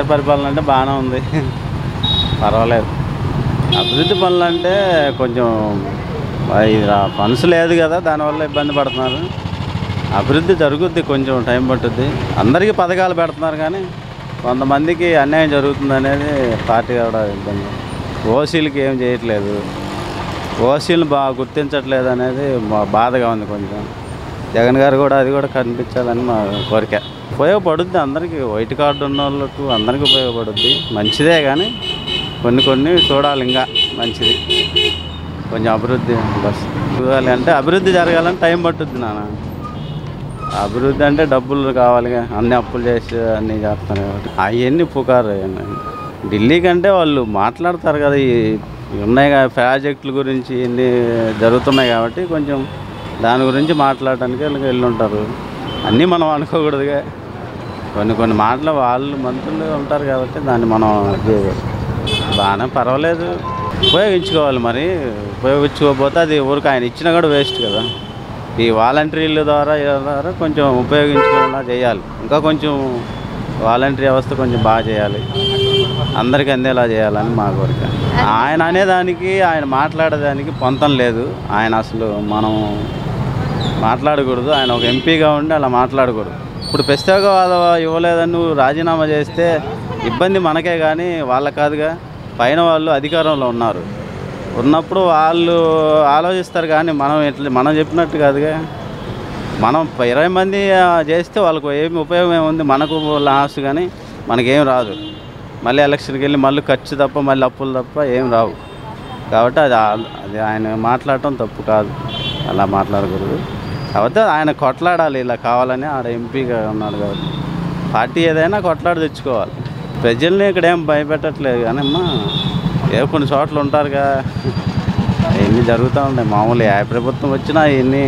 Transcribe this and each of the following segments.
గారి పరిపాలన అంటే బాగానే ఉంది పర్వాలేదు అభివృద్ధి పనులు అంటే కొంచెం ఇది రా- ఫండ్స్ లేదు కదా దానివల్ల ఇబ్బంది పడుతున్నారు అభివృద్ధి జరుగుద్ది కొంచెం టైం పట్టుద్ది అందరికీ పథకాలు పెడుతున్నారు కానీ కొంతమందికి అన్యాయం జరుగుతుంది అనేది పార్టీ కూడా ఇబ్బంది ఓసీలకి ఏం చేయట్లేదు ఓసీలు బాగా గుర్తించట్లేదు అనేది మా బాధగా ఉంది కొంచెం జగన్ గారు కూడా అది కూడా కనిపించాలని మా కోరిక ఉపయోగపడుద్ది అందరికీ వైట్ కార్డు ఉన్న వాళ్ళకు అందరికీ ఉపయోగపడుద్ది మంచిదే కానీ కొన్ని కొన్ని చూడాలి ఇంకా మంచిది కొంచెం అభివృద్ధి బస్ చూడాలి అంటే అభివృద్ధి జరగాలని టైం పట్టుద్ది నాన్న అభివృద్ధి అంటే డబ్బులు కావాలిగా అన్ని అప్పులు చేసి అన్నీ చేస్తాను కాబట్టి అవన్నీ పుకారు అవన్నీ. ఢిల్లీ కంటే వాళ్ళు మాట్లాడతారు కదా ఈ ఈ ఉన్నాయి కదా ప్రాజెక్టుల గురించి ఇన్ని జరుగుతున్నాయి కాబట్టి కొంచెం దాని గురించి మాట్లాడడానికి వీళ్ళకి వెళ్ళి ఉంటారు అన్నీ మనం అనుకోకూడదుగా కొన్ని కొన్ని మాటలు వాళ్ళు మంత్రులు ఉంటారు కాబట్టి దాన్ని మనం ఇది చేయకూడదు. బాగానే పర్వాలేదు ఉపయోగించుకోవాలి మరి ఉపయోగించుకోకపోతే అది ఊరికి ఆయన ఇచ్చినా కూడా వేస్ట్ కదా ఈ వాలంటీర్ల ద్వారా వీళ్ళ ద్వారా కొంచెం ఉపయోగించుకునేలా చేయాలి ఇంకా కొంచెం వాలంటీర్ వ్యవస్థ కొంచెం బాగా చేయాలి అందరికీ అందేలా చేయాలని మా కోరిక ఆయన అనేదానికి ఆయన మాట్లాడేదానికి పొంతం లేదు ఆయన అసలు మనం మాట్లాడకూడదు ఆయన ఒక ఎంపీగా ఉండి అలా మాట్లాడకూడదు ఇప్పుడు ప్రత్యేకవాద ఇవ్వలేదని నువ్వు రాజీనామా చేస్తే ఇబ్బంది మనకే కానీ వాళ్ళ కాదుగా పైన వాళ్ళు అధికారంలో ఉన్నారు ఉన్నప్పుడు వాళ్ళు ఆలోచిస్తారు కానీ మనం ఎట్లా మనం చెప్పినట్టు కాదుగా మనం ఇరవై మంది ఆ, చేస్తే వాళ్ళకు ఏమి ఉపయోగం ఏముంది మనకు లాస్ కానీ మనకేం రాదు మళ్ళీ ఎలక్షన్కి వెళ్ళి మళ్ళీ ఖర్చు తప్ప మళ్ళీ అప్పులు తప్ప ఏం రావు కాబట్టి అది ఆ- అది ఆయన మాట్లాడటం తప్పు కాదు అలా మాట్లాడకూడదు కాకపోతే ఆయన కొట్లాడాలి ఇలా కావాలని ఆడ ఎంపీగా ఉన్నాడు కాబట్టి పార్టీ ఏదైనా కొట్లాడి తెచ్చుకోవాలి ప్రజల్ని ఇక్కడ ఏం భయపెట్టట్లేదు కానీ అమ్మా ఏ కొన్ని చోట్ల ఉంటారుగా ఇవన్నీ జరుగుతూ ఉంటాయి మామూలు ఏ ప్రభుత్వం వచ్చినా ఇవన్నీ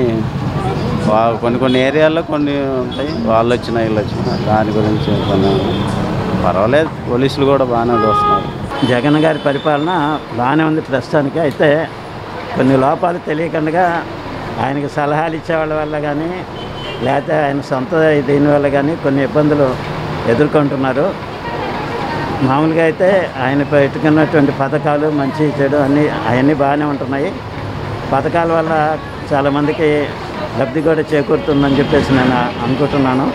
వా- కొన్ని కొన్ని ఏరియాల్లో కొన్ని ఉంటాయి వాళ్ళు వచ్చినా వీళ్ళు వచ్చినా దాని గురించి కొన్ని పర్వాలేదు పోలీసులు కూడా బాగానే చూస్తున్నారు జగన్ గారి పరిపాలన బాగానే ఉంది ప్రస్తుతానికి అయితే కొన్ని లోపాలు తెలియకుండా ఆయనకి సలహాలు ఇచ్చేవాళ్ళ వల్ల కానీ లేకపోతే ఆయన సొంత దీనివల్ల కానీ కొన్ని ఇబ్బందులు ఎదుర్కొంటున్నారు మామూలుగా అయితే ఆయన పెట్టుకున్నటువంటి పథకాలు మంచి చెడు అన్నీ అవన్నీ బాగానే ఉంటున్నాయి పథకాల వల్ల చాలామందికి లబ్ధి కూడా చేకూరుతుందని చెప్పేసి నేను అనుకుంటున్నాను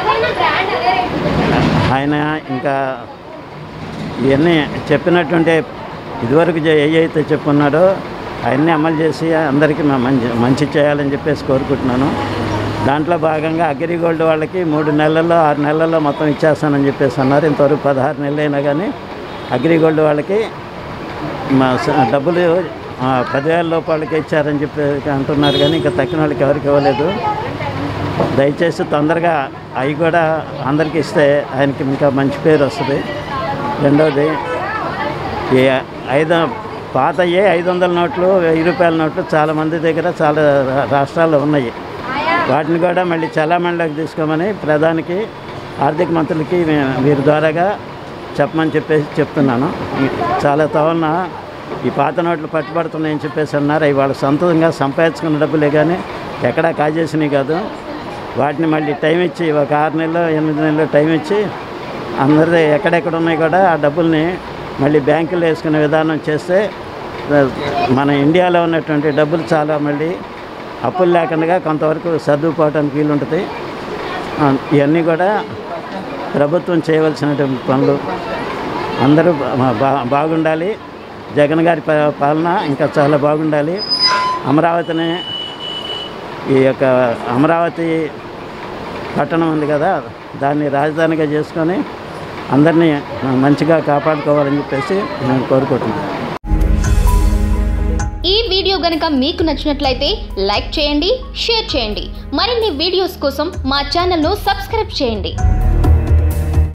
ఆయన ఇంకా ఇవన్నీ చెప్పినటువంటి ఇదివరకు ఏ అయితే చెప్పున్నాడో అవన్నీ అమలు చేసి అందరికీ మ- మంచి మంచి చేయాలని చెప్పేసి కోరుకుంటున్నాను దాంట్లో భాగంగా అగ్రిగోల్డ్ వాళ్ళకి మూడు నెలల్లో ఆరు నెలల్లో మొత్తం ఇచ్చేస్తానని చెప్పేసి అన్నారు ఇంతవరకు పదహారు నెలలు అయినా కానీ అగ్రిగోల్డ్ వాళ్ళకి మా స- డబ్బులు ఆ, పదివేల రూపాయలకి ఇచ్చారని చెప్పి అంటున్నారు కానీ ఇంకా తక్కిన వాళ్ళకి ఎవరికి ఇవ్వలేదు దయచేసి తొందరగా అవి కూడా అందరికి ఇస్తే ఆయనకి ఇంకా మంచి పేరు వస్తుంది రెండవది ఈ ఐదు పాత ఏ ఐదు వందల నోట్లు వెయ్యి రూపాయల నోట్లు చాలా మంది దగ్గర చాలా రా- రాష్ట్రాల్లో ఉన్నాయి వాటిని కూడా మళ్ళీ చలామణిలోకి తీసుకోమని ప్రధానికి ఆర్థిక మంత్రులకి వీ- వీరి ద్వారాగా చెప్పమని చెప్పేసి చెప్తున్నాను ఈ- చాలా తవలన ఈ పాత నోట్లు పట్టుబడుతున్నాయని చెప్పేసి అన్నారు అవి వాళ్ళు సొంతంగా సంపాదించుకున్న డబ్బులే కానీ ఎక్కడా కాజేసినవి కాదు వాటిని మళ్ళీ టైం ఇచ్చి ఒక ఆరు నెలలు ఎనిమిది నెలలు టైం ఇచ్చి అందరిది ఎక్కడెక్కడ ఉన్నాయి కూడా ఆ డబ్బుల్ని మళ్ళీ బ్యాంకులో వేసుకునే విధానం చేస్తే ఆ, మన ఇండియాలో ఉన్నటువంటి డబ్బులు చాలా మళ్ళీ అప్పులు లేకుండా కొంతవరకు సర్దుకుపోవడానికి వీలుంటుంది ఆ, ఇవన్నీ కూడా ప్రభుత్వం చేయవలసినటువంటి పనులు అందరూ బా- బా బాగుండాలి జగన్ గారి ప- పాలన ఇంకా చాలా బాగుండాలి అమరావతిని ఈ యొక్క అమరావతి పట్టణం ఉంది కదా దాన్ని రాజధానిగా చేసుకొని అందరినీ మంచిగా కాపాడుకోవాలని చెప్పేసి నేను కోరుకుంటున్నాను ఈ వీడియో గనుక మీకు నచ్చినట్లయితే లైక్ చేయండి షేర్ చేయండి మరిన్ని వీడియోస్ కోసం మా ఛానల్ను సబ్స్క్రైబ్ చేయండి